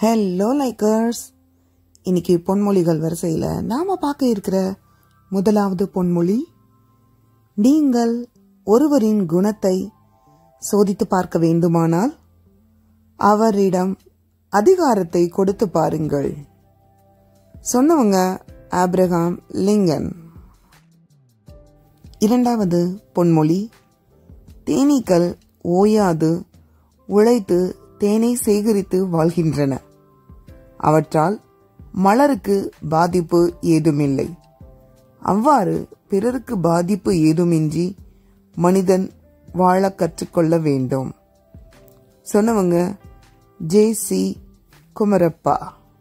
hello likers இன்னைக்கு பொன்மொழிகள் வரிசையில் நாம பார்க்க இருக்கிற முதலாவது பொன்மொழி நீங்கள் ஒருவரின் குணத்தை சோதித்து பார்க்க வேண்டுமானால் அவரிடம் அதிகாரத்தை கொடுத்து பாருங்கள் சொன்னவங்க ஆப்ரஹாம் லிங்கன் இரண்டாவது பொன்மொழி தேனீக்கள் ஓயாது உழைத்து தேனை சேகரித்து வாழ்கின்றன அவற்றால் மலருக்கு பாதிப்பு ஏதுமில்லை அவ்வாறு பிறருக்கு பாதிப்பு ஏதுமின்றி மனிதன் வாழ கற்றுக்கொள்ள வேண்டும் சொன்னவங்க ஜே சி குமரப்பா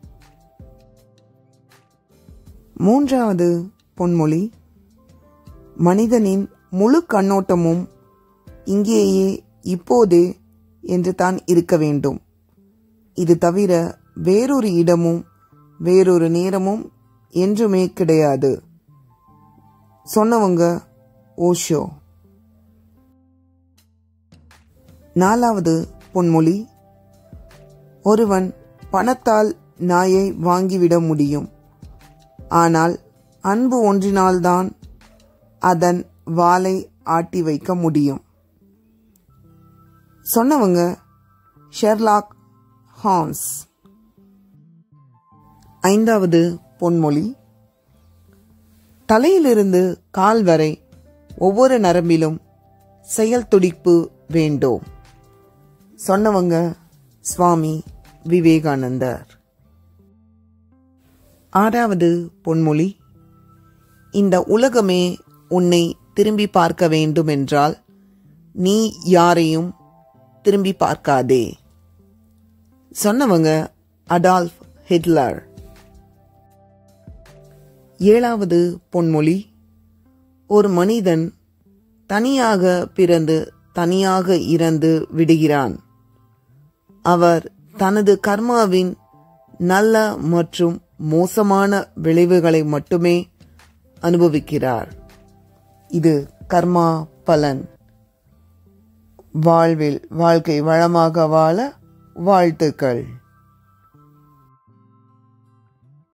மூன்றாவது பொன்மொழி மனிதனின் முழு கண்ணோட்டமும் இங்கேயே இப்போதே என்று தான் இருக்க வேண்டும் இது தவிர வேறொரு இடமும் வேறொரு நேரமும் என்றுமே கிடையாது சொன்னவங்க ஓஷோ நாலாவது பொன்மொழி ஒருவன் பணத்தால் நாயை வாங்கிவிட முடியும் ஆனால் அன்பு ஒன்றினால்தான் அதன் வாலை ஆட்டி வைக்க முடியும் சொன்னவங்க ஷெர்லாக் ஹான்ஸ் ஐந்தாவது பொன்மொழி தலையிலிருந்து கால் வரை ஒவ்வொரு நரம்பிலும் செயல் துடிப்பு வேண்டும் சொன்னவங்க சுவாமி விவேகானந்தர் ஆறாவது பொன்மொழி இந்த உலகமே உன்னை திரும்பி பார்க்க வேண்டும் என்றால் நீ யாரையும் திரும்பி பார்க்காதே சொன்னவங்க அடால்ஃப் ஹிட்லர் ஏழாவது பொன்மொழி ஒரு மனிதன் தனியாக பிறந்து தனியாக இறந்து விடுகிறான் அவர் தனது கர்மாவின் நல்ல மற்றும் மோசமான விளைவுகளை மட்டுமே அனுபவிக்கிறார் இது கர்மா பலன் வாழ்வில் வாழ்க்கை வளமாக வாழ வாழ்த்துக்கள்